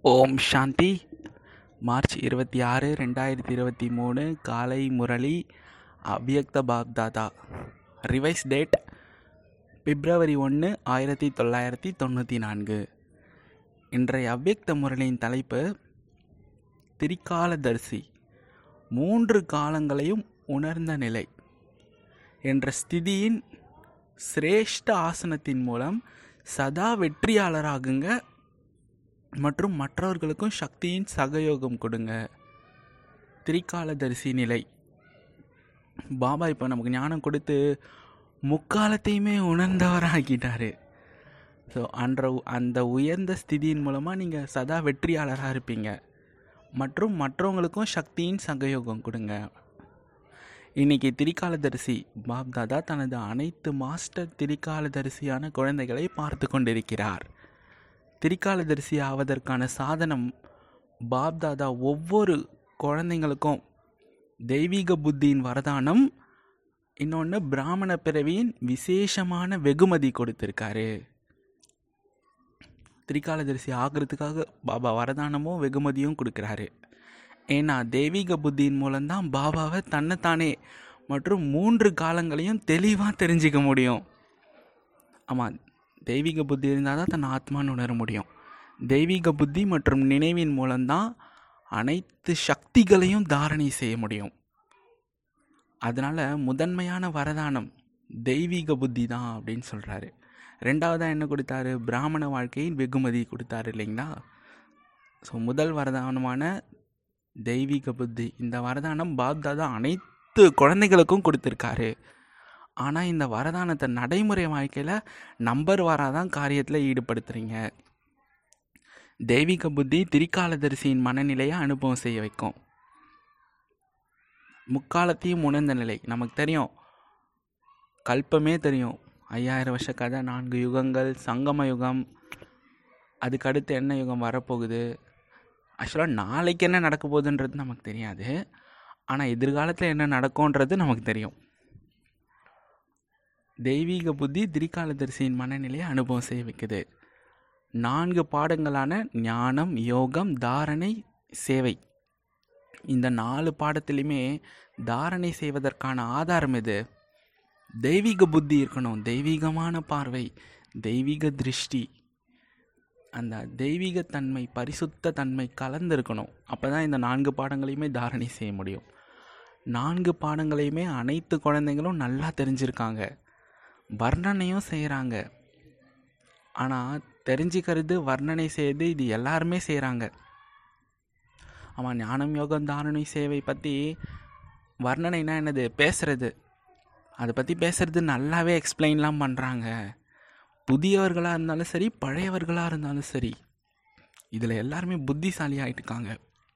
ஓம் சாந்தி March இருபத்தி ஆறு ரெண்டாயிரத்தி இருபத்தி மூணு காலை முரளி அவ்யக்த பாப்தாதா ரிவைஸ் டேட் பிப்ரவரி ஒன்று ஆயிரத்தி தொள்ளாயிரத்தி தொண்ணூற்றி நான்கு இன்றைய அவ்யக்த முரளியின் தலைப்பு திரிகாலதர்சி மூன்று காலங்களையும் உணர்ந்த நிலை என்ற ஸ்திதியின் சிரேஷ்ட ஆசனத்தின் மூலம் சதா வெற்றியாளராகுங்க மற்றும் மற்றவர்களுக்கும் சக்தியின் சகயோகம் கொடுங்க திரிகாலதரிசி நிலை பாபா இப்போ நமக்கு ஞானம் கொடுத்து முக்காலத்தையுமே உணர்ந்தவராகிட்டாரு ஸோ அன்ற அந்த உயர்ந்த ஸ்திதியின் மூலமாக நீங்கள் சதா வெற்றியாளராக இருப்பீங்க மற்றும் மற்றவங்களுக்கும் சக்தியின் சகயோகம் கொடுங்க இன்னைக்கு திரிகாலதரிசி பாப்தாதா தனது அனைத்து மாஸ்டர் திரிகாலதரிசியான குழந்தைகளை பார்த்து கொண்டிருக்கிறார் திரிகாலதரிசி ஆவதற்கான சாதனம் பாப்தாதா ஒவ்வொரு குழந்தைங்களுக்கும் தெய்வீக புத்தியின் வரதானம் இன்னொன்று பிராமண பிறவியின் விசேஷமான வெகுமதி கொடுத்துருக்காரு திரிகாலதரிசி ஆகிறதுக்காக பாபா வரதானமும் வெகுமதியும் கொடுக்குறாரு ஏன்னா தெய்வீக புத்தியின் மூலம்தான் பாபாவை தன்னைத்தானே மற்றும் மூன்று காலங்களையும் தெளிவாக தெரிஞ்சிக்க முடியும் ஆமாம் தெய்வீக புத்தி இருந்தால் தான் தன் ஆத்மான்னு உணர முடியும் தெய்வீக புத்தி மற்றும் நினைவின் மூலம்தான் அனைத்து சக்திகளையும் தாரணை செய்ய முடியும் அதனால் முதன்மையான வரதானம் தெய்வீக புத்தி தான் அப்படின்னு சொல்கிறாரு ரெண்டாவதாக என்ன கொடுத்தாரு பிராமண வாழ்க்கையின் வெகுமதி கொடுத்தாரு இல்லைங்களா ஸோ முதல் வரதானமான தெய்வீக புத்தி இந்த வரதானம் பாப்தாதா அனைத்து குழந்தைகளுக்கும் கொடுத்துருக்காரு ஆனால் இந்த வரதானத்தை நடைமுறை வாழ்க்கையில் நம்பர் வராதான் காரியத்தில் ஈடுபடுத்துகிறீங்க தெய்வீக புத்தி திரிகாலதரிசியின் மனநிலையை அனுபவம் செய்ய வைக்கும் முக்காலத்தையும் உணர்ந்த நிலை நமக்கு தெரியும் கல்பமே தெரியும் ஐயாயிரம் வருஷ கதை நான்கு யுகங்கள் சங்கம யுகம் அதுக்கடுத்து என்ன யுகம் வரப்போகுது ஆக்சுவலாக நாளைக்கு என்ன நடக்க போகுதுன்றது நமக்கு தெரியாது ஆனால் எதிர்காலத்தில் என்ன நடக்கும்ன்றது நமக்கு தெரியும் தெய்வீக புத்தி திரிகாலதரிசியின் மனநிலையை அனுபவம் செய்ய வைக்குது நான்கு பாடங்களான ஞானம் யோகம் தாரணை சேவை இந்த நாலு பாடத்துலையுமே தாரணை செய்வதற்கான ஆதாரம் எது தெய்வீக புத்தி இருக்கணும் தெய்வீகமான பார்வை தெய்வீக திருஷ்டி அந்த தெய்வீக தன்மை பரிசுத்த தன்மை கலந்துருக்கணும் அப்போ தான் இந்த நான்கு பாடங்களையுமே தாரணை செய்ய முடியும் நான்கு பாடங்களையுமே அனைத்து குழந்தைங்களும் நல்லா தெரிஞ்சிருக்காங்க வர்ணனையும் செய்கிறாங்க ஆனால் தெரிஞ்சுக்கிறது வர்ணனை செய்து இது எல்லாருமே செய்கிறாங்க ஆமாம் ஞானம் யோகம் தாரணை சேவை பற்றி வர்ணனைனா என்னது பேசுகிறது அதை பற்றி பேசுகிறது நல்லாவே எக்ஸ்பிளைன்லாம் பண்ணுறாங்க புதியவர்களாக இருந்தாலும் சரி பழையவர்களாக இருந்தாலும் சரி இதில் எல்லாருமே புத்திசாலி ஆகிட்டுருக்காங்க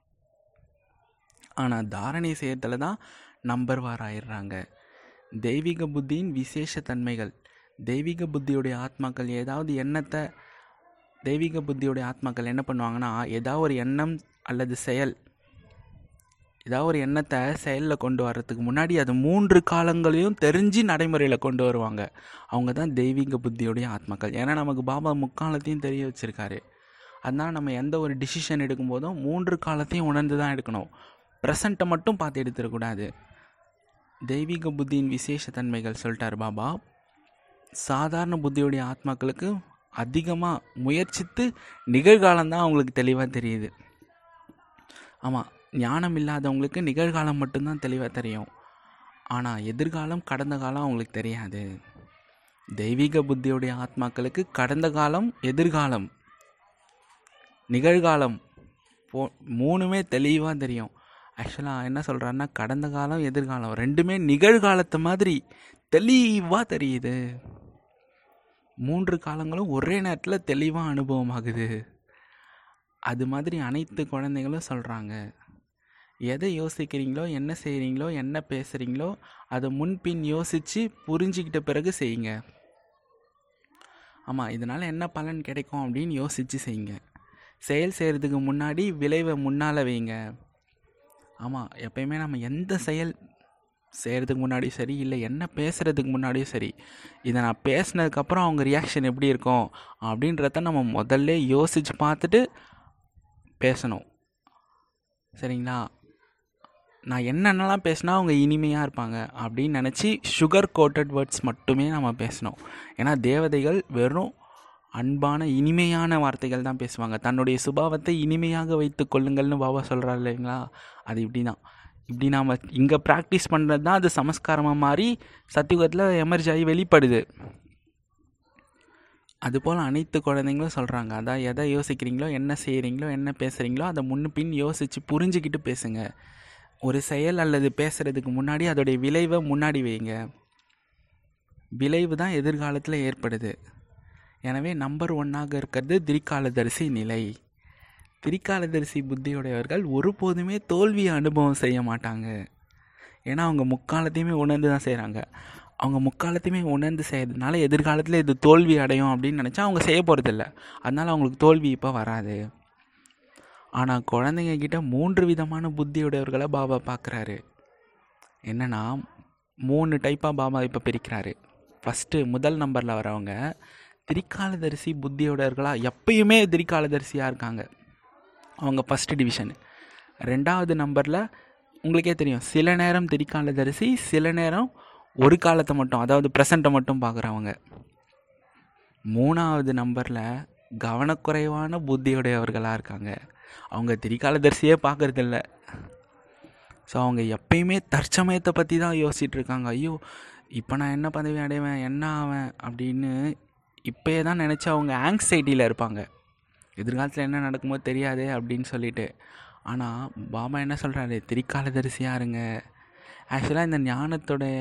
ஆனால் தாரணை செய்யறதுல தான் நம்பர் வார் ஆயிடுறாங்க தெய்வீக புத்தியின் விசேஷ தன்மைகள் தெய்வீக புத்தியுடைய ஆத்மாக்கள் ஏதாவது எண்ணத்தை தெய்வீக புத்தியுடைய ஆத்மாக்கள் என்ன பண்ணுவாங்கன்னா ஏதாவது ஒரு எண்ணம் அல்லது செயல் ஏதாவது ஒரு எண்ணத்தை செயலில் கொண்டு வர்றதுக்கு முன்னாடி அது மூன்று காலங்களையும் தெரிஞ்சு நடைமுறையில் கொண்டு வருவாங்க அவங்க தான் தெய்வீக புத்தியுடைய ஆத்மாக்கள் ஏன்னா நமக்கு பாபா முக்காலத்தையும் தெரிய வச்சுருக்காரு அதனால் நம்ம எந்த ஒரு டிசிஷன் எடுக்கும்போதும் மூன்று காலத்தையும் உணர்ந்து தான் எடுக்கணும் ப்ரெசண்ட்டை மட்டும் பார்த்து எடுத்துடக்கூடாது தெய்வீக புத்தியின் விசேஷ தன்மைகள் சொல்லிட்டார் பாபா சாதாரண புத்தியுடைய ஆத்மாக்களுக்கு அதிகமாக முயற்சித்து நிகழ்காலம்தான் அவங்களுக்கு தெளிவாக தெரியுது ஆமாம் ஞானம் இல்லாதவங்களுக்கு நிகழ்காலம் மட்டும்தான் தெளிவாக தெரியும் ஆனால் எதிர்காலம் கடந்த காலம் அவங்களுக்கு தெரியாது தெய்வீக புத்தியுடைய ஆத்மாக்களுக்கு கடந்த காலம் எதிர்காலம் நிகழ்காலம் போ மூணுமே தெளிவாக தெரியும் ஆக்சுவலாக என்ன சொல்கிறாருன்னா கடந்த காலம் எதிர்காலம் ரெண்டுமே நிகழ்காலத்தை மாதிரி தெளிவாக தெரியுது மூன்று காலங்களும் ஒரே நேரத்தில் தெளிவாக அனுபவமாகுது அது மாதிரி அனைத்து குழந்தைங்களும் சொல்கிறாங்க எதை யோசிக்கிறீங்களோ என்ன செய்கிறீங்களோ என்ன பேசுகிறீங்களோ அதை முன்பின் யோசித்து புரிஞ்சிக்கிட்ட பிறகு செய்யுங்க ஆமாம் இதனால் என்ன பலன் கிடைக்கும் அப்படின்னு யோசித்து செய்யுங்க செயல் செய்கிறதுக்கு முன்னாடி விளைவை முன்னால் வைங்க ஆமாம் எப்பயுமே நம்ம எந்த செயல் செய்கிறதுக்கு முன்னாடியும் சரி இல்லை என்ன பேசுகிறதுக்கு முன்னாடியும் சரி இதை நான் பேசினதுக்கப்புறம் அவங்க ரியாக்ஷன் எப்படி இருக்கும் அப்படின்றத நம்ம முதல்ல யோசித்து பார்த்துட்டு பேசணும் சரிங்களா நான் என்னென்னலாம் பேசினா அவங்க இனிமையாக இருப்பாங்க அப்படின்னு நினச்சி சுகர் கோட்டட் வேர்ட்ஸ் மட்டுமே நம்ம பேசணும் ஏன்னா தேவதைகள் வெறும் அன்பான இனிமையான வார்த்தைகள் தான் பேசுவாங்க தன்னுடைய சுபாவத்தை இனிமையாக வைத்து கொள்ளுங்கள்னு பாபா சொல்கிறார் இல்லைங்களா அது இப்படி தான் இப்படி நாம் இங்கே ப்ராக்டிஸ் பண்ணுறது தான் அது சமஸ்காரமாக மாறி சத்தியுகத்தில் எமர்ஜி ஆகி வெளிப்படுது அதுபோல் அனைத்து குழந்தைங்களும் சொல்கிறாங்க அதான் எதை யோசிக்கிறீங்களோ என்ன செய்கிறீங்களோ என்ன பேசுகிறீங்களோ அதை முன்னு பின் யோசித்து புரிஞ்சுக்கிட்டு பேசுங்க ஒரு செயல் அல்லது பேசுகிறதுக்கு முன்னாடி அதோடைய விளைவை முன்னாடி வைங்க விளைவு தான் எதிர்காலத்தில் ஏற்படுது எனவே நம்பர் ஒன்னாக இருக்கிறது திரிகாலதரிசி நிலை திரிகாலதரிசி புத்தியுடையவர்கள் ஒருபோதுமே தோல்வியை அனுபவம் செய்ய மாட்டாங்க ஏன்னா அவங்க முக்காலத்தையுமே உணர்ந்து தான் செய்கிறாங்க அவங்க முக்காலத்தையுமே உணர்ந்து செய்கிறதுனால எதிர்காலத்தில் இது தோல்வி அடையும் அப்படின்னு நினச்சா அவங்க செய்ய போகிறதில்ல அதனால் அவங்களுக்கு தோல்வி இப்போ வராது ஆனால் குழந்தைங்க கிட்ட மூன்று விதமான புத்தியுடையவர்களை பாபா பார்க்குறாரு என்னென்னா மூணு டைப்பாக பாபா இப்போ பிரிக்கிறாரு ஃபஸ்ட்டு முதல் நம்பரில் வரவங்க திரிகாலதரிசி புத்தியுடையவர்களாக எப்பயுமே திரிகாலதரிசியாக இருக்காங்க அவங்க ஃபஸ்ட்டு டிவிஷன் ரெண்டாவது நம்பரில் உங்களுக்கே தெரியும் சில நேரம் திரிகாலதரிசி சில நேரம் ஒரு காலத்தை மட்டும் அதாவது ப்ரெசண்ட்டை மட்டும் பார்க்குறவங்க மூணாவது நம்பரில் கவனக்குறைவான புத்தியுடையவர்களாக இருக்காங்க அவங்க திரிகாலதரிசியே பார்க்குறதில்ல ஸோ அவங்க எப்பயுமே தற்சமயத்தை பற்றி தான் யோசிச்சுட்டு இருக்காங்க ஐயோ இப்போ நான் என்ன பதவி அடைவேன் என்ன ஆவேன் அப்படின்னு இப்போயே தான் நினச்சி அவங்க ஆங்ஸைட்டியில் இருப்பாங்க எதிர்காலத்தில் என்ன நடக்குமோ தெரியாதே அப்படின்னு சொல்லிட்டு ஆனால் பாபா என்ன சொல்கிறாரு திரிகாலதரிசியாக இருங்க ஆக்சுவலாக இந்த ஞானத்துடைய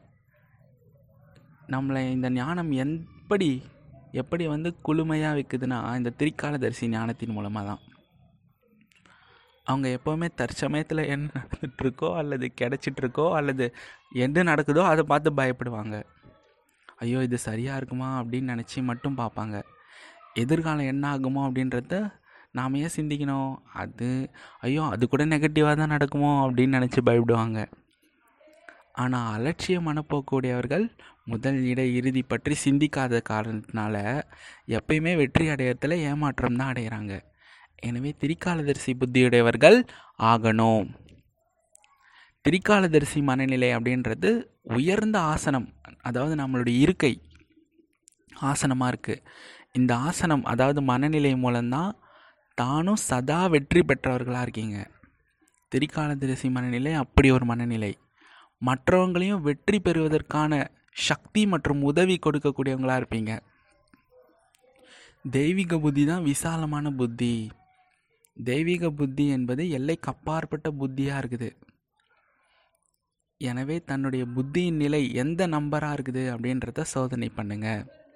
நம்மளை இந்த ஞானம் எப்படி எப்படி வந்து குளுமையாக வைக்குதுன்னா இந்த திரிகாலதரிசி ஞானத்தின் மூலமாக தான் அவங்க எப்போவுமே தற்சமயத்தில் என்ன நடந்துகிட்ருக்கோ அல்லது கிடச்சிட்ருக்கோ அல்லது எது நடக்குதோ அதை பார்த்து பயப்படுவாங்க ஐயோ இது சரியாக இருக்குமா அப்படின்னு நினச்சி மட்டும் பார்ப்பாங்க எதிர்காலம் என்ன ஆகுமோ அப்படின்றத நாம் ஏன் சிந்திக்கணும் அது ஐயோ அது கூட நெகட்டிவாக தான் நடக்குமோ அப்படின்னு நினச்சி பயப்படுவாங்க ஆனால் அலட்சிய மனப்போக்குடையவர்கள் முதல் இடை இறுதி பற்றி சிந்திக்காத காரணத்தினால எப்பயுமே வெற்றி அடையறதுல ஏமாற்றம் தான் அடைகிறாங்க எனவே திரிகாலதரிசி புத்தியுடையவர்கள் ஆகணும் திரிகாலதரிசி மனநிலை அப்படின்றது உயர்ந்த ஆசனம் அதாவது நம்மளுடைய இருக்கை ஆசனமாக இருக்குது இந்த ஆசனம் அதாவது மனநிலை மூலம்தான் தானும் சதா வெற்றி பெற்றவர்களாக இருக்கீங்க திரிகாலதரிசி மனநிலை அப்படி ஒரு மனநிலை மற்றவங்களையும் வெற்றி பெறுவதற்கான சக்தி மற்றும் உதவி கொடுக்கக்கூடியவங்களாக இருப்பீங்க தெய்வீக புத்தி தான் விசாலமான புத்தி தெய்வீக புத்தி என்பது எல்லைக்கு அப்பாற்பட்ட புத்தியாக இருக்குது எனவே தன்னுடைய புத்தியின் நிலை எந்த நம்பராக இருக்குது அப்படின்றத சோதனை பண்ணுங்க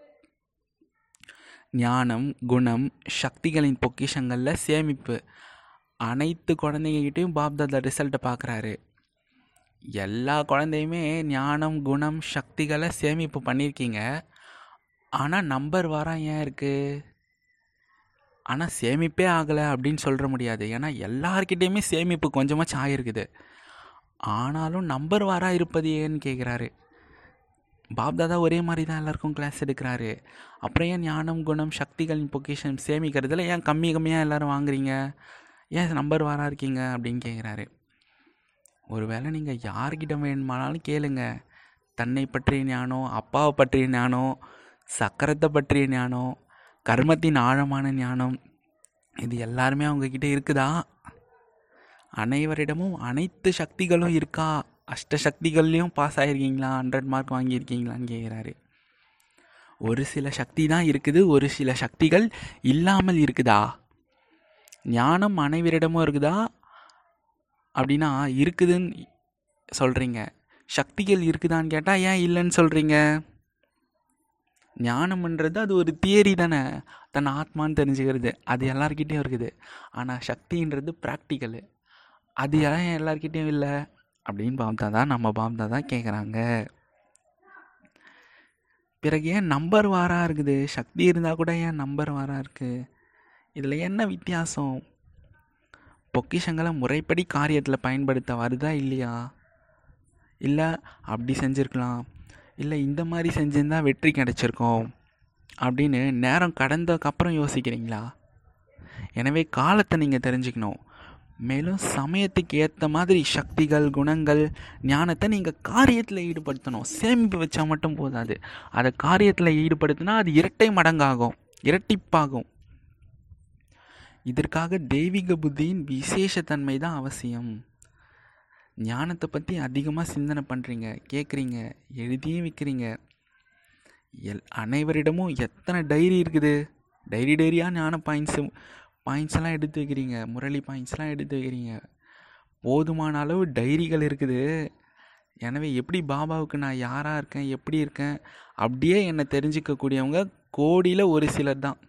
ஞானம் குணம் சக்திகளின் பொக்கிஷங்களில் சேமிப்பு அனைத்து குழந்தைங்ககிட்டையும் பாப்தாதா ரிசல்ட்டை பார்க்குறாரு எல்லா குழந்தையுமே ஞானம் குணம் சக்திகளை சேமிப்பு பண்ணியிருக்கீங்க ஆனால் நம்பர் வாரம் ஏன் இருக்குது ஆனால் சேமிப்பே ஆகலை அப்படின்னு சொல்கிற முடியாது ஏன்னா எல்லார்கிட்டேயுமே சேமிப்பு கொஞ்சமாச்சும் ஆகிருக்குது ஆனாலும் நம்பர் வாரா இருப்பது ஏன்னு கேட்குறாரு பாப்தாதா ஒரே மாதிரி தான் எல்லாருக்கும் கிளாஸ் எடுக்கிறாரு அப்புறம் ஏன் ஞானம் குணம் சக்திகளின் பொக்கிஷன் சேமிக்கிறதுல ஏன் கம்மி கம்மியாக எல்லோரும் வாங்குறீங்க ஏன் நம்பர் வாரா இருக்கீங்க அப்படின்னு கேட்குறாரு ஒருவேளை நீங்கள் யார்கிட்ட வேணுமானாலும் கேளுங்க தன்னை பற்றிய ஞானம் அப்பாவை பற்றிய ஞானம் சக்கரத்தை பற்றிய ஞானம் கர்மத்தின் ஆழமான ஞானம் இது எல்லாருமே அவங்கக்கிட்ட இருக்குதா அனைவரிடமும் அனைத்து சக்திகளும் இருக்கா அஷ்ட சக்திகள்லேயும் பாஸ் ஆகிருக்கீங்களா ஹண்ட்ரட் மார்க் வாங்கியிருக்கீங்களான்னு கேட்குறாரு ஒரு சில சக்தி தான் இருக்குது ஒரு சில சக்திகள் இல்லாமல் இருக்குதா ஞானம் அனைவரிடமும் இருக்குதா அப்படின்னா இருக்குதுன்னு சொல்கிறீங்க சக்திகள் இருக்குதான்னு கேட்டால் ஏன் இல்லைன்னு சொல்கிறீங்க ஞானம்ன்றது அது ஒரு தியரி தானே தன் ஆத்மான்னு தெரிஞ்சுக்கிறது அது எல்லாருக்கிட்டேயும் இருக்குது ஆனால் சக்தின்றது ப்ராக்டிக்கலு அது ஏன் எல்லாருக்கிட்டேயும் இல்லை அப்படின்னு பாம்தா தான் நம்ம பாம்தா தான் கேட்குறாங்க பிறகு ஏன் நம்பர் வாராக இருக்குது சக்தி இருந்தால் கூட ஏன் நம்பர் வாராக இருக்குது இதில் என்ன வித்தியாசம் பொக்கிஷங்களை முறைப்படி காரியத்தில் பயன்படுத்த வருதா இல்லையா இல்லை அப்படி செஞ்சுருக்கலாம் இல்லை இந்த மாதிரி செஞ்சுருந்தா வெற்றி கிடச்சிருக்கோம் அப்படின்னு நேரம் கடந்ததுக்கப்புறம் யோசிக்கிறீங்களா எனவே காலத்தை நீங்கள் தெரிஞ்சுக்கணும் மேலும் சமயத்துக்கு ஏற்ற மாதிரி சக்திகள் குணங்கள் ஞானத்தை நீங்கள் காரியத்தில் ஈடுபடுத்தணும் சேமிப்பு வச்சா மட்டும் போதாது அதை காரியத்தில் ஈடுபடுத்தினா அது இரட்டை மடங்காகும் இரட்டிப்பாகும் இதற்காக தெய்வீக புத்தியின் விசேஷத்தன்மை தான் அவசியம் ஞானத்தை பற்றி அதிகமாக சிந்தனை பண்ணுறீங்க கேட்குறீங்க எழுதியும் வைக்கிறீங்க எல் அனைவரிடமும் எத்தனை டைரி இருக்குது டைரி டைரியாக ஞான பாயிண்ட்ஸு பாயிண்ட்ஸ் எல்லாம் எடுத்து வைக்கிறீங்க முரளி பாயிண்ட்ஸ்லாம் எடுத்து வைக்கிறீங்க போதுமான அளவு டைரிகள் இருக்குது எனவே எப்படி பாபாவுக்கு நான் யாராக இருக்கேன் எப்படி இருக்கேன் அப்படியே என்னை தெரிஞ்சிக்கக்கூடியவங்க கோடியில் ஒரு சிலர் தான்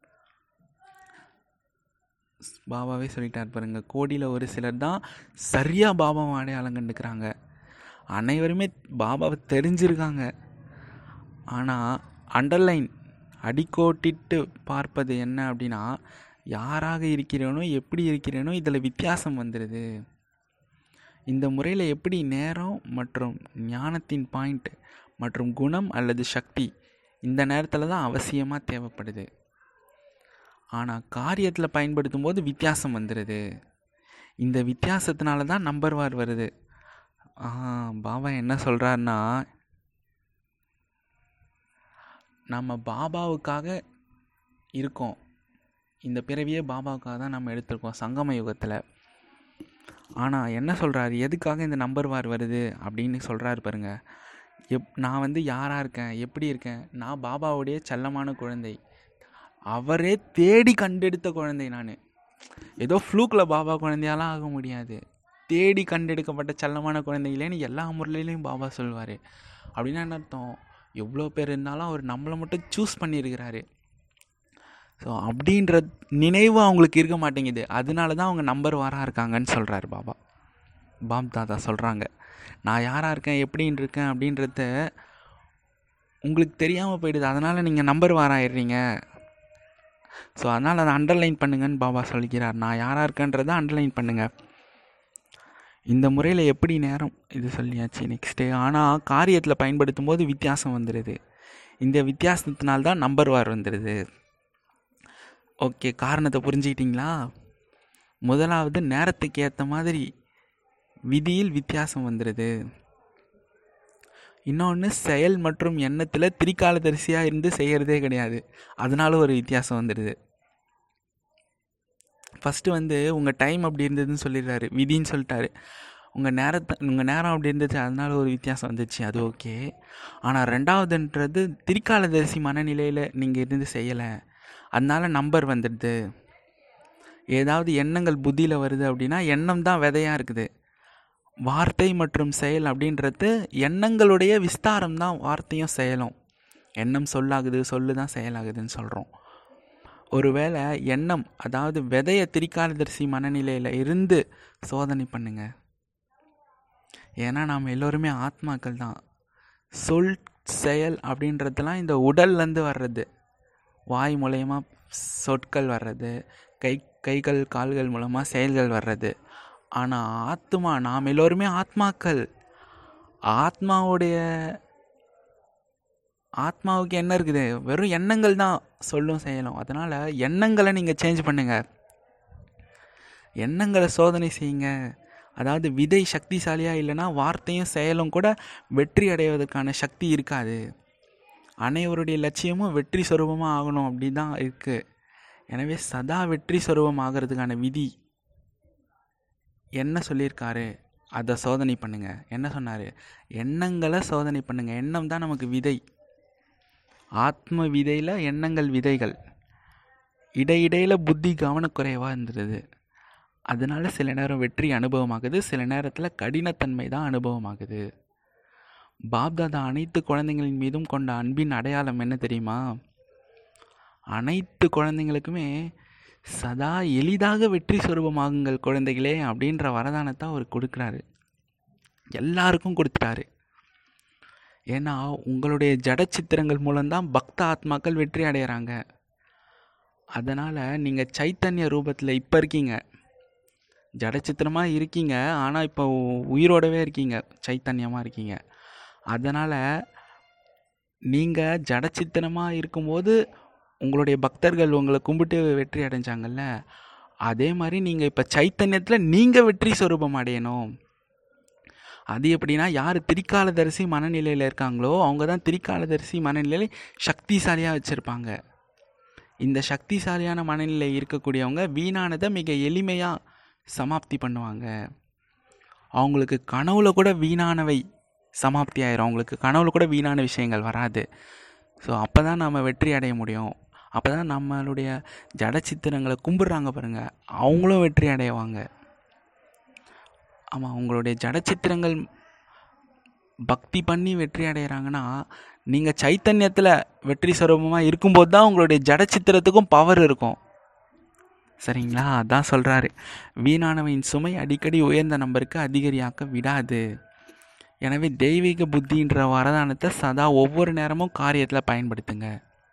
பாபாவே சொல்லிட்டார் பாருங்க கோடியில் ஒரு சிலர் தான் சரியாக பாபாவை அடையாளம் கண்டுக்கிறாங்க அனைவருமே பாபாவை தெரிஞ்சிருக்காங்க ஆனால் அண்டர்லைன் அடிக்கோட்டிட்டு பார்ப்பது என்ன அப்படின்னா யாராக இருக்கிறேனோ எப்படி இருக்கிறேனோ இதில் வித்தியாசம் வந்துடுது இந்த முறையில் எப்படி நேரம் மற்றும் ஞானத்தின் பாயிண்ட் மற்றும் குணம் அல்லது சக்தி இந்த நேரத்தில் தான் அவசியமாக தேவைப்படுது ஆனால் காரியத்தில் பயன்படுத்தும் போது வித்தியாசம் வந்துடுது இந்த வித்தியாசத்தினால தான் நம்பர் வார் வருது பாபா என்ன சொல்கிறாருன்னா நம்ம பாபாவுக்காக இருக்கோம் இந்த பிறவியே பாபாவுக்காக தான் நம்ம எடுத்திருக்கோம் சங்கம யுகத்தில் ஆனால் என்ன சொல்கிறாரு எதுக்காக இந்த நம்பர் வார் வருது அப்படின்னு சொல்கிறாரு பாருங்க எப் நான் வந்து யாராக இருக்கேன் எப்படி இருக்கேன் நான் பாபாவுடைய செல்லமான குழந்தை அவரே தேடி கண்டெடுத்த குழந்தை நான் ஏதோ ஃப்ளூக்கில் பாபா குழந்தையாலாம் ஆக முடியாது தேடி கண்டெடுக்கப்பட்ட செல்லமான குழந்தைகளேன்னு எல்லா முறையிலையும் பாபா சொல்வார் அப்படின்னா என்ன அர்த்தம் எவ்வளோ பேர் இருந்தாலும் அவர் நம்மளை மட்டும் சூஸ் பண்ணியிருக்கிறாரு ஸோ அப்படின்ற நினைவு அவங்களுக்கு இருக்க மாட்டேங்குது அதனால தான் அவங்க நம்பர் வாராக இருக்காங்கன்னு சொல்கிறாரு பாபா பாப் தாதா சொல்கிறாங்க நான் யாராக இருக்கேன் எப்படின்னு இருக்கேன் அப்படின்றத உங்களுக்கு தெரியாமல் போயிடுது அதனால் நீங்கள் நம்பர் வாராயிடுறீங்க ஸோ அதனால் அதை அண்டர்லைன் பண்ணுங்கன்னு பாபா சொல்லிக்கிறார் நான் யாராக இருக்கேன்றதை அண்டர்லைன் பண்ணுங்கள் இந்த முறையில் எப்படி நேரம் இது சொல்லியாச்சு நெக்ஸ்ட்டு ஆனால் காரியத்தில் பயன்படுத்தும் போது வித்தியாசம் வந்துடுது இந்த வித்தியாசத்தினால்தான் நம்பர் வார் வந்துடுது ஓகே காரணத்தை புரிஞ்சுக்கிட்டிங்களா முதலாவது நேரத்துக்கு ஏற்ற மாதிரி விதியில் வித்தியாசம் வந்துடுது இன்னொன்று செயல் மற்றும் எண்ணத்தில் திரிகாலதரிசியாக இருந்து செய்கிறதே கிடையாது அதனால ஒரு வித்தியாசம் வந்துடுது ஃபஸ்ட்டு வந்து உங்கள் டைம் அப்படி இருந்ததுன்னு சொல்லிடுறாரு விதின்னு சொல்லிட்டாரு உங்கள் நேரத்தை உங்கள் நேரம் அப்படி இருந்துச்சு அதனால ஒரு வித்தியாசம் வந்துச்சு அது ஓகே ஆனால் ரெண்டாவதுன்றது திரிகாலதரிசி மனநிலையில் நீங்கள் இருந்து செய்யலை அதனால நம்பர் வந்துடுது ஏதாவது எண்ணங்கள் புத்தியில் வருது அப்படின்னா எண்ணம் தான் விதையாக இருக்குது வார்த்தை மற்றும் செயல் அப்படின்றது எண்ணங்களுடைய விஸ்தாரம் தான் வார்த்தையும் செயலும் எண்ணம் சொல்லாகுது சொல்லு தான் செயலாகுதுன்னு சொல்கிறோம் ஒருவேளை எண்ணம் அதாவது விதைய திரிகாலதரிசி மனநிலையில் இருந்து சோதனை பண்ணுங்க ஏன்னா நாம் எல்லோருமே ஆத்மாக்கள் தான் சொல் செயல் அப்படின்றதெல்லாம் இந்த உடல்லேருந்து வர்றது வாய் மூலயமா சொற்கள் வர்றது கை கைகள் கால்கள் மூலமாக செயல்கள் வர்றது ஆனால் ஆத்மா நாம் எல்லோருமே ஆத்மாக்கள் ஆத்மாவுடைய ஆத்மாவுக்கு என்ன இருக்குது வெறும் எண்ணங்கள் தான் சொல்லும் செய்யணும் அதனால் எண்ணங்களை நீங்கள் சேஞ்ச் பண்ணுங்கள் எண்ணங்களை சோதனை செய்யுங்க அதாவது விதை சக்திசாலியாக இல்லைன்னா வார்த்தையும் செயலும் கூட வெற்றி அடைவதற்கான சக்தி இருக்காது அனைவருடைய லட்சியமும் வெற்றி சொரூபமாக ஆகணும் அப்படி தான் இருக்குது எனவே சதா வெற்றி சொரூபம் ஆகிறதுக்கான விதி என்ன சொல்லியிருக்காரு அதை சோதனை பண்ணுங்கள் என்ன சொன்னார் எண்ணங்களை சோதனை பண்ணுங்கள் எண்ணம் தான் நமக்கு விதை ஆத்ம விதையில் எண்ணங்கள் விதைகள் இடையிடையில் புத்தி கவனக்குறைவாக இருந்துருது அதனால சில நேரம் வெற்றி அனுபவமாகுது சில நேரத்தில் கடினத்தன்மை தான் அனுபவமாகுது பாப்தாதா அனைத்து குழந்தைங்களின் மீதும் கொண்ட அன்பின் அடையாளம் என்ன தெரியுமா அனைத்து குழந்தைங்களுக்குமே சதா எளிதாக வெற்றி சொரூபமாகுங்கள் குழந்தைகளே அப்படின்ற வரதானத்தை அவர் கொடுக்குறாரு எல்லாருக்கும் கொடுத்துட்டாரு ஏன்னா உங்களுடைய ஜட சித்திரங்கள் மூலம்தான் பக்த ஆத்மாக்கள் வெற்றி அடைகிறாங்க அதனால் நீங்கள் சைத்தன்ய ரூபத்தில் இப்போ இருக்கீங்க ஜடச்சித்திரமாக இருக்கீங்க ஆனால் இப்போ உயிரோடவே இருக்கீங்க சைத்தன்யமாக இருக்கீங்க அதனால் நீங்கள் ஜடச்சித்திரமாக இருக்கும்போது உங்களுடைய பக்தர்கள் உங்களை கும்பிட்டு வெற்றி அடைஞ்சாங்கல்ல அதே மாதிரி நீங்கள் இப்போ சைத்தன்யத்தில் நீங்கள் வெற்றி சொரூபம் அடையணும் அது எப்படின்னா யார் திரிகாலதரிசி மனநிலையில் இருக்காங்களோ அவங்க தான் திரிகாலதரிசி மனநிலையில் சக்திசாலியாக வச்சுருப்பாங்க இந்த சக்திசாலியான மனநிலை இருக்கக்கூடியவங்க வீணானதை மிக எளிமையாக சமாப்தி பண்ணுவாங்க அவங்களுக்கு கனவுல கூட வீணானவை சமாப்தி ஆயிரும் அவங்களுக்கு கனவுல கூட வீணான விஷயங்கள் வராது ஸோ அப்போ தான் நம்ம வெற்றி அடைய முடியும் அப்போ தான் நம்மளுடைய ஜட சித்திரங்களை கும்பிட்றாங்க பாருங்கள் அவங்களும் வெற்றி அடைவாங்க ஆமாம் உங்களுடைய ஜட சித்திரங்கள் பக்தி பண்ணி வெற்றி அடைகிறாங்கன்னா நீங்கள் சைத்தன்யத்தில் வெற்றி சுரூபமாக இருக்கும்போது தான் உங்களுடைய ஜட சித்திரத்துக்கும் பவர் இருக்கும் சரிங்களா அதான் சொல்கிறாரு வீணானவையின் சுமை அடிக்கடி உயர்ந்த நம்பருக்கு அதிகரியாக்க விடாது எனவே தெய்வீக புத்தின்ற வரதானத்தை சதா ஒவ்வொரு நேரமும் காரியத்தில் பயன்படுத்துங்க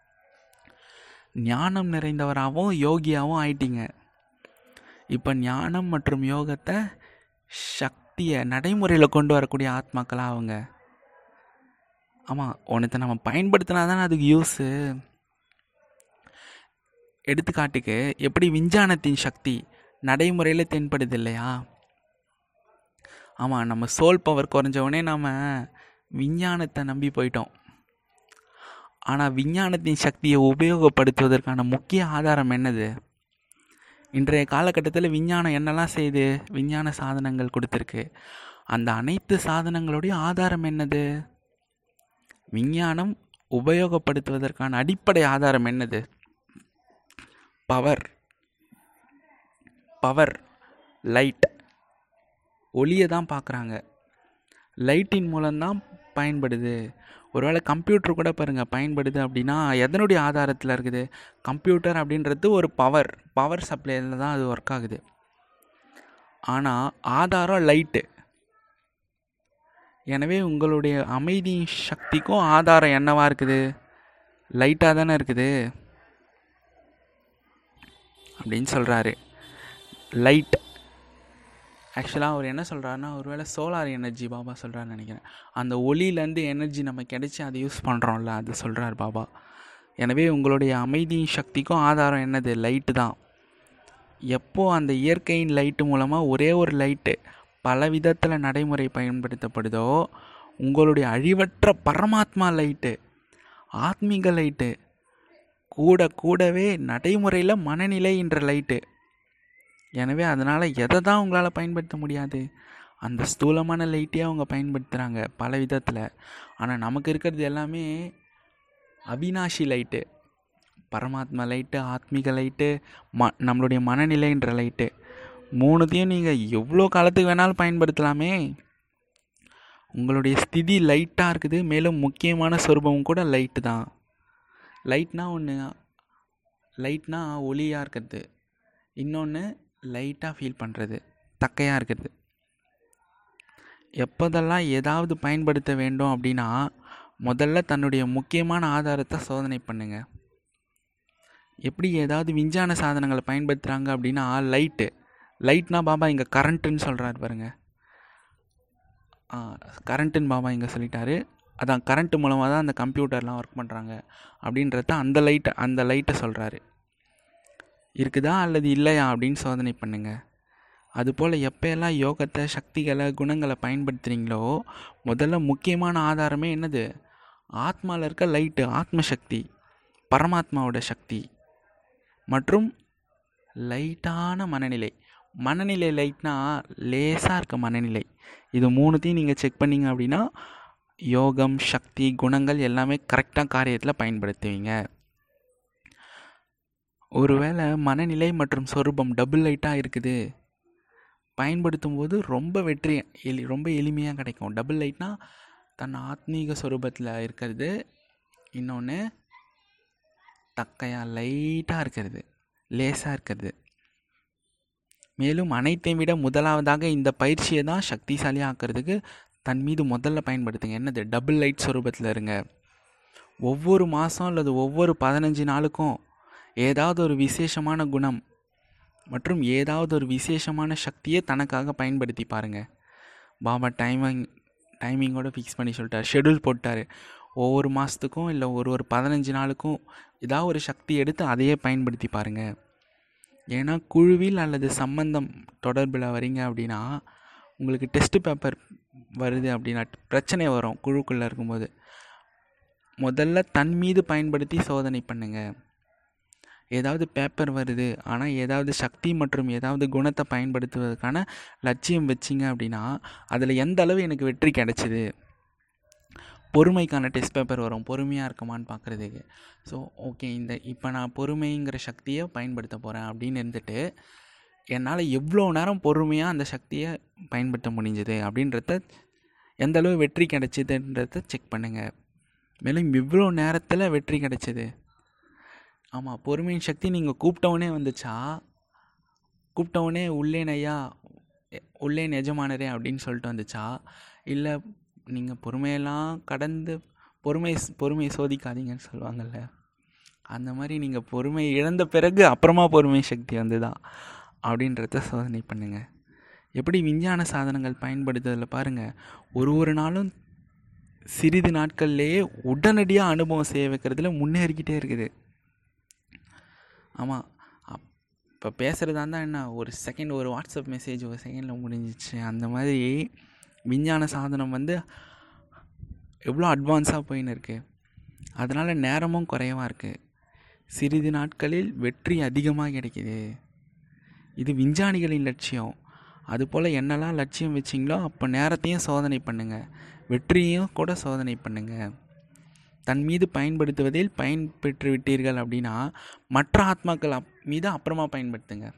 ஞானம் நிறைந்தவராகவும் யோகியாகவும் ஆயிட்டீங்க இப்போ ஞானம் மற்றும் யோகத்தை சக்தியை நடைமுறையில் கொண்டு வரக்கூடிய ஆத்மாக்களாக அவங்க ஆமாம் ஒன்றத்தை நம்ம பயன்படுத்தினா தானே அதுக்கு யூஸு எடுத்துக்காட்டுக்கு எப்படி விஞ்ஞானத்தின் சக்தி நடைமுறையில் தென்படுது இல்லையா ஆமாம் நம்ம சோல் பவர் குறைஞ்சவொடனே நாம் விஞ்ஞானத்தை நம்பி போயிட்டோம் ஆனால் விஞ்ஞானத்தின் சக்தியை உபயோகப்படுத்துவதற்கான முக்கிய ஆதாரம் என்னது இன்றைய காலகட்டத்தில் விஞ்ஞானம் என்னெல்லாம் செய்யுது விஞ்ஞான சாதனங்கள் கொடுத்துருக்கு அந்த அனைத்து சாதனங்களுடைய ஆதாரம் என்னது விஞ்ஞானம் உபயோகப்படுத்துவதற்கான அடிப்படை ஆதாரம் என்னது பவர் பவர் லைட் ஒளியை தான் பார்க்குறாங்க லைட்டின் மூலம்தான் பயன்படுது ஒருவேளை கம்ப்யூட்டர் கூட பாருங்கள் பயன்படுது அப்படின்னா எதனுடைய ஆதாரத்தில் இருக்குது கம்ப்யூட்டர் அப்படின்றது ஒரு பவர் பவர் சப்ளையில் தான் அது ஒர்க் ஆகுது ஆனால் ஆதாரம் லைட்டு எனவே உங்களுடைய அமைதி சக்திக்கும் ஆதாரம் என்னவா இருக்குது லைட்டாக தானே இருக்குது அப்படின்னு சொல்கிறாரு லைட் ஆக்சுவலாக அவர் என்ன சொல்கிறாருன்னா ஒருவேளை சோலார் எனர்ஜி பாபா சொல்கிறாருன்னு நினைக்கிறேன் அந்த ஒளியிலேருந்து எனர்ஜி நம்ம கிடைச்சி அதை யூஸ் பண்ணுறோம்ல அது சொல்கிறார் பாபா எனவே உங்களுடைய அமைதி சக்திக்கும் ஆதாரம் என்னது லைட்டு தான் எப்போ அந்த இயற்கையின் லைட்டு மூலமாக ஒரே ஒரு லைட்டு பல விதத்தில் நடைமுறை பயன்படுத்தப்படுதோ உங்களுடைய அழிவற்ற பரமாத்மா லைட்டு ஆத்மீக லைட்டு கூட கூடவே நடைமுறையில் மனநிலை என்ற லைட்டு எனவே அதனால் எதை தான் உங்களால் பயன்படுத்த முடியாது அந்த ஸ்தூலமான லைட்டே அவங்க பயன்படுத்துகிறாங்க பல விதத்தில் ஆனால் நமக்கு இருக்கிறது எல்லாமே அவினாஷி லைட்டு பரமாத்மா லைட்டு ஆத்மீக லைட்டு ம நம்மளுடைய மனநிலைன்ற லைட்டு மூணுத்தையும் நீங்கள் எவ்வளோ காலத்துக்கு வேணாலும் பயன்படுத்தலாமே உங்களுடைய ஸ்திதி லைட்டாக இருக்குது மேலும் முக்கியமான சொரூபமும் கூட லைட்டு தான் லைட்னா ஒன்று லைட்னா ஒளியாக இருக்கிறது இன்னொன்று லைட்டாக ஃபீல் பண்ணுறது தக்கையாக இருக்கிறது எப்போதெல்லாம் ஏதாவது பயன்படுத்த வேண்டும் அப்படின்னா முதல்ல தன்னுடைய முக்கியமான ஆதாரத்தை சோதனை பண்ணுங்கள் எப்படி ஏதாவது விஞ்ஞான சாதனங்களை பயன்படுத்துகிறாங்க அப்படின்னா லைட்டு லைட்னா பாபா இங்கே கரண்ட்டுன்னு சொல்கிறாரு பாருங்க கரண்ட்டுன்னு பாபா இங்கே சொல்லிட்டாரு அதான் கரண்ட்டு மூலமாக தான் அந்த கம்ப்யூட்டர்லாம் ஒர்க் பண்ணுறாங்க அப்படின்றத அந்த லைட்டை அந்த லைட்டை சொல்கிறாரு இருக்குதா அல்லது இல்லையா அப்படின்னு சோதனை பண்ணுங்கள் அதுபோல் எப்போயெல்லாம் யோகத்தை சக்திகளை குணங்களை பயன்படுத்துகிறீங்களோ முதல்ல முக்கியமான ஆதாரமே என்னது ஆத்மாவில் இருக்க லைட்டு ஆத்ம சக்தி பரமாத்மாவோட சக்தி மற்றும் லைட்டான மனநிலை மனநிலை லைட்னா லேசாக இருக்க மனநிலை இது மூணுத்தையும் நீங்கள் செக் பண்ணிங்க அப்படின்னா யோகம் சக்தி குணங்கள் எல்லாமே கரெக்டாக காரியத்தில் பயன்படுத்துவீங்க ஒருவேளை மனநிலை மற்றும் சொரூபம் டபுள் லைட்டாக இருக்குது பயன்படுத்தும் போது ரொம்ப வெற்றி எளி ரொம்ப எளிமையாக கிடைக்கும் டபுள் லைட்னா தன் ஆத்மீக சொரூபத்தில் இருக்கிறது இன்னொன்று தக்கையாக லைட்டாக இருக்கிறது லேசாக இருக்கிறது மேலும் அனைத்தையும் விட முதலாவதாக இந்த பயிற்சியை தான் சக்திசாலியாக ஆக்கிறதுக்கு தன் மீது முதல்ல பயன்படுத்துங்க என்னது டபுள் லைட் சொரூபத்தில் இருங்க ஒவ்வொரு மாதம் அல்லது ஒவ்வொரு பதினஞ்சு நாளுக்கும் ஏதாவது ஒரு விசேஷமான குணம் மற்றும் ஏதாவது ஒரு விசேஷமான சக்தியை தனக்காக பயன்படுத்தி பாருங்கள் பாபா டைமிங் டைமிங்கோட ஃபிக்ஸ் பண்ணி சொல்லிட்டார் ஷெடியூல் போட்டார் ஒவ்வொரு மாதத்துக்கும் இல்லை ஒரு ஒரு பதினஞ்சு நாளுக்கும் ஏதாவது ஒரு சக்தி எடுத்து அதையே பயன்படுத்தி பாருங்கள் ஏன்னா குழுவில் அல்லது சம்பந்தம் தொடர்பில் வரீங்க அப்படின்னா உங்களுக்கு டெஸ்ட் பேப்பர் வருது அப்படின்னா பிரச்சனை வரும் குழுக்குள்ளே இருக்கும்போது முதல்ல தன் மீது பயன்படுத்தி சோதனை பண்ணுங்கள் ஏதாவது பேப்பர் வருது ஆனால் ஏதாவது சக்தி மற்றும் ஏதாவது குணத்தை பயன்படுத்துவதற்கான லட்சியம் வச்சிங்க அப்படின்னா அதில் எந்த அளவு எனக்கு வெற்றி கிடச்சிது பொறுமைக்கான டெஸ்ட் பேப்பர் வரும் பொறுமையாக இருக்குமான்னு பார்க்குறதுக்கு ஸோ ஓகே இந்த இப்போ நான் பொறுமைங்கிற சக்தியை பயன்படுத்த போகிறேன் அப்படின்னு இருந்துட்டு என்னால் எவ்வளோ நேரம் பொறுமையாக அந்த சக்தியை பயன்படுத்த முடிஞ்சது அப்படின்றத எந்த அளவு வெற்றி கிடைச்சிதுன்றத செக் பண்ணுங்கள் மேலும் இவ்வளோ நேரத்தில் வெற்றி கிடைச்சிது ஆமாம் பொறுமையின் சக்தி நீங்கள் கூப்பிட்டவுனே வந்துச்சா கூப்பிட்டவுனே உள்ளேன் ஐயா உள்ளேன் எஜமானரே அப்படின்னு சொல்லிட்டு வந்துச்சா இல்லை நீங்கள் பொறுமையெல்லாம் கடந்து பொறுமை பொறுமையை சோதிக்காதீங்கன்னு சொல்லுவாங்கள்ல அந்த மாதிரி நீங்கள் பொறுமை இழந்த பிறகு அப்புறமா பொறுமை சக்தி வந்துதான் அப்படின்றத சோதனை பண்ணுங்கள் எப்படி விஞ்ஞான சாதனங்கள் பயன்படுத்துறதில் பாருங்கள் ஒரு ஒரு நாளும் சிறிது நாட்கள்லேயே உடனடியாக அனுபவம் செய்ய வைக்கிறதுல முன்னேறிக்கிட்டே இருக்குது ஆமாம் இப்போ பேசுகிறதா இருந்தால் என்ன ஒரு செகண்ட் ஒரு வாட்ஸ்அப் மெசேஜ் ஒரு செகண்டில் முடிஞ்சிச்சு அந்த மாதிரி விஞ்ஞான சாதனம் வந்து எவ்வளோ அட்வான்ஸாக போயின்னு இருக்குது அதனால் நேரமும் குறைவாக இருக்குது சிறிது நாட்களில் வெற்றி அதிகமாக கிடைக்கிது இது விஞ்ஞானிகளின் லட்சியம் அதுபோல் என்னெல்லாம் லட்சியம் வச்சிங்களோ அப்போ நேரத்தையும் சோதனை பண்ணுங்கள் வெற்றியும் கூட சோதனை பண்ணுங்கள் தன் மீது பயன்படுத்துவதில் பயன் பெற்று விட்டீர்கள் அப்படின்னா மற்ற ஆத்மாக்கள் மீது அப்புறமா பயன்படுத்துங்க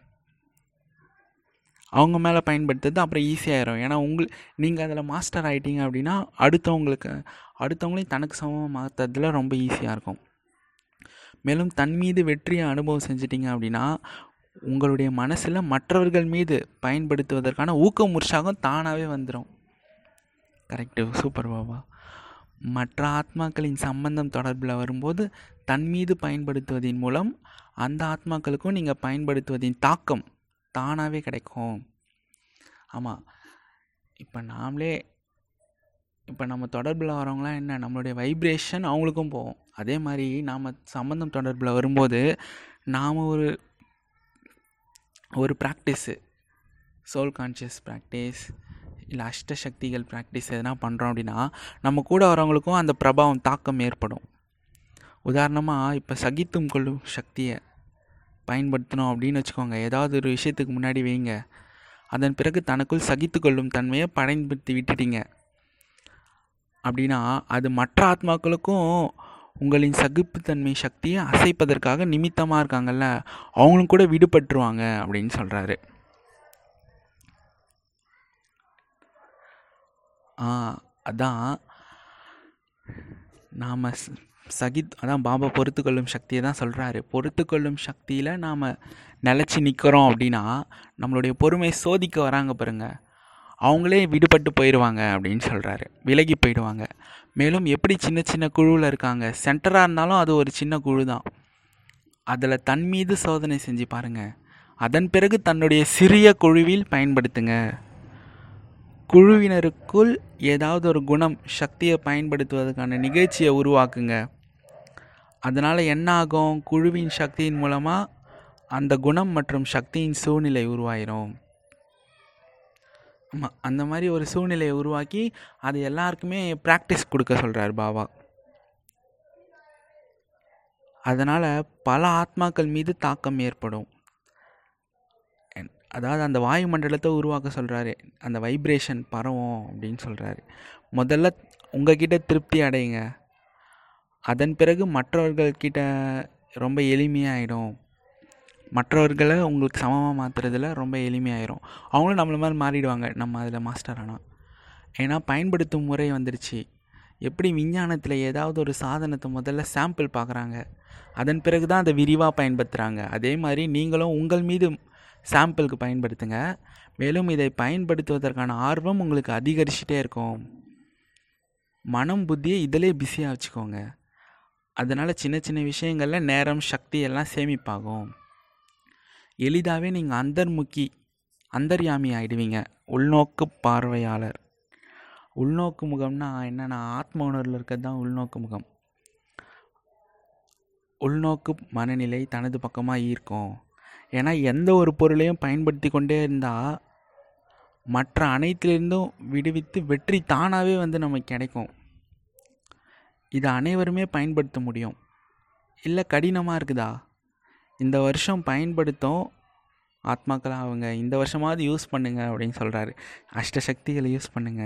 அவங்க மேலே பயன்படுத்துறது அப்புறம் ஈஸியாகிடும் ஏன்னா உங்கள் நீங்கள் அதில் மாஸ்டர் ஆகிட்டீங்க அப்படின்னா அடுத்தவங்களுக்கு அடுத்தவங்களையும் தனக்கு சமமாக மாற்றுறதுல ரொம்ப ஈஸியாக இருக்கும் மேலும் தன் மீது வெற்றியை அனுபவம் செஞ்சிட்டிங்க அப்படின்னா உங்களுடைய மனசில் மற்றவர்கள் மீது பயன்படுத்துவதற்கான ஊக்கம் உற்சாகம் தானாகவே வந்துடும் கரெக்டு சூப்பர் பாபா மற்ற ஆத்மாக்களின் சம்பந்தம் தொடர்பில் வரும்போது தன் மீது பயன்படுத்துவதன் மூலம் அந்த ஆத்மாக்களுக்கும் நீங்கள் பயன்படுத்துவதின் தாக்கம் தானாகவே கிடைக்கும் ஆமாம் இப்போ நாமளே இப்போ நம்ம தொடர்பில் வரவங்களாம் என்ன நம்மளுடைய வைப்ரேஷன் அவங்களுக்கும் போகும் அதே மாதிரி நாம் சம்மந்தம் தொடர்பில் வரும்போது நாம் ஒரு ஒரு ப்ராக்டிஸு சோல் கான்ஷியஸ் ப்ராக்டிஸ் இல்லை அஷ்ட சக்திகள் ப்ராக்டிஸ் எதனா பண்ணுறோம் அப்படின்னா நம்ம கூட வரவங்களுக்கும் அந்த பிரபாவம் தாக்கம் ஏற்படும் உதாரணமாக இப்போ சகித்தும் கொள்ளும் சக்தியை பயன்படுத்தணும் அப்படின்னு வச்சுக்கோங்க ஏதாவது ஒரு விஷயத்துக்கு முன்னாடி வைங்க அதன் பிறகு தனக்குள் சகித்து கொள்ளும் தன்மையை பயன்படுத்தி விட்டுட்டீங்க அப்படின்னா அது மற்ற ஆத்மாக்களுக்கும் உங்களின் சகிப்புத்தன்மை சக்தியை அசைப்பதற்காக நிமித்தமாக இருக்காங்கல்ல அவங்களும் கூட விடுபட்டுருவாங்க அப்படின்னு சொல்கிறாரு அதான் நாம் சகித் அதான் பாபா பொறுத்துக்கொள்ளும் சக்தியை தான் சொல்கிறாரு பொறுத்துக்கொள்ளும் சக்தியில் நாம் நிலச்சி நிற்கிறோம் அப்படின்னா நம்மளுடைய பொறுமை சோதிக்க வராங்க பாருங்க அவங்களே விடுபட்டு போயிடுவாங்க அப்படின்னு சொல்கிறாரு விலகி போயிடுவாங்க மேலும் எப்படி சின்ன சின்ன குழுவில் இருக்காங்க சென்டராக இருந்தாலும் அது ஒரு சின்ன குழு தான் அதில் தன் மீது சோதனை செஞ்சு பாருங்கள் அதன் பிறகு தன்னுடைய சிறிய குழுவில் பயன்படுத்துங்க குழுவினருக்குள் ஏதாவது ஒரு குணம் சக்தியை பயன்படுத்துவதற்கான நிகழ்ச்சியை உருவாக்குங்க அதனால் என்ன ஆகும் குழுவின் சக்தியின் மூலமாக அந்த குணம் மற்றும் சக்தியின் சூழ்நிலை உருவாயிரும் ஆமாம் அந்த மாதிரி ஒரு சூழ்நிலையை உருவாக்கி அது எல்லாருக்குமே ப்ராக்டிஸ் கொடுக்க சொல்கிறார் பாபா அதனால் பல ஆத்மாக்கள் மீது தாக்கம் ஏற்படும் அதாவது அந்த வாயுமண்டலத்தை உருவாக்க சொல்கிறாரு அந்த வைப்ரேஷன் பரவும் அப்படின்னு சொல்கிறாரு முதல்ல உங்ககிட்ட திருப்தி அடையுங்க அதன் பிறகு மற்றவர்கள்கிட்ட ரொம்ப எளிமையாகிடும் மற்றவர்களை உங்களுக்கு சமமாக மாற்றுறதுல ரொம்ப எளிமையாயிரும் அவங்களும் நம்மள மாதிரி மாறிடுவாங்க நம்ம அதில் மாஸ்டர் ஆனால் ஏன்னா பயன்படுத்தும் முறை வந்துருச்சு எப்படி விஞ்ஞானத்தில் ஏதாவது ஒரு சாதனத்தை முதல்ல சாம்பிள் பார்க்குறாங்க அதன் பிறகு தான் அதை விரிவாக பயன்படுத்துகிறாங்க அதே மாதிரி நீங்களும் உங்கள் மீது சாம்பிளுக்கு பயன்படுத்துங்க மேலும் இதை பயன்படுத்துவதற்கான ஆர்வம் உங்களுக்கு அதிகரிச்சுட்டே இருக்கும் மனம் புத்தியை இதிலே பிஸியாக வச்சுக்கோங்க அதனால் சின்ன சின்ன விஷயங்களில் நேரம் சக்தி எல்லாம் சேமிப்பாகும் எளிதாகவே நீங்கள் அந்தர்முக்கி அந்தர்யாமி ஆகிடுவீங்க உள்நோக்கு பார்வையாளர் உள்நோக்கு முகம்னா என்னென்னா ஆத்ம உணர்வில் இருக்கிறது தான் உள்நோக்கு முகம் உள்நோக்கு மனநிலை தனது பக்கமாக ஈர்க்கும் ஏன்னா எந்த ஒரு பொருளையும் பயன்படுத்தி கொண்டே இருந்தால் மற்ற அனைத்திலிருந்தும் விடுவித்து வெற்றி தானாகவே வந்து நமக்கு கிடைக்கும் இதை அனைவருமே பயன்படுத்த முடியும் இல்லை கடினமாக இருக்குதா இந்த வருஷம் பயன்படுத்தும் ஆத்மாக்களாக அவங்க இந்த வருஷமாவது யூஸ் பண்ணுங்க அப்படின்னு சொல்கிறாரு அஷ்டசக்திகளை யூஸ் பண்ணுங்க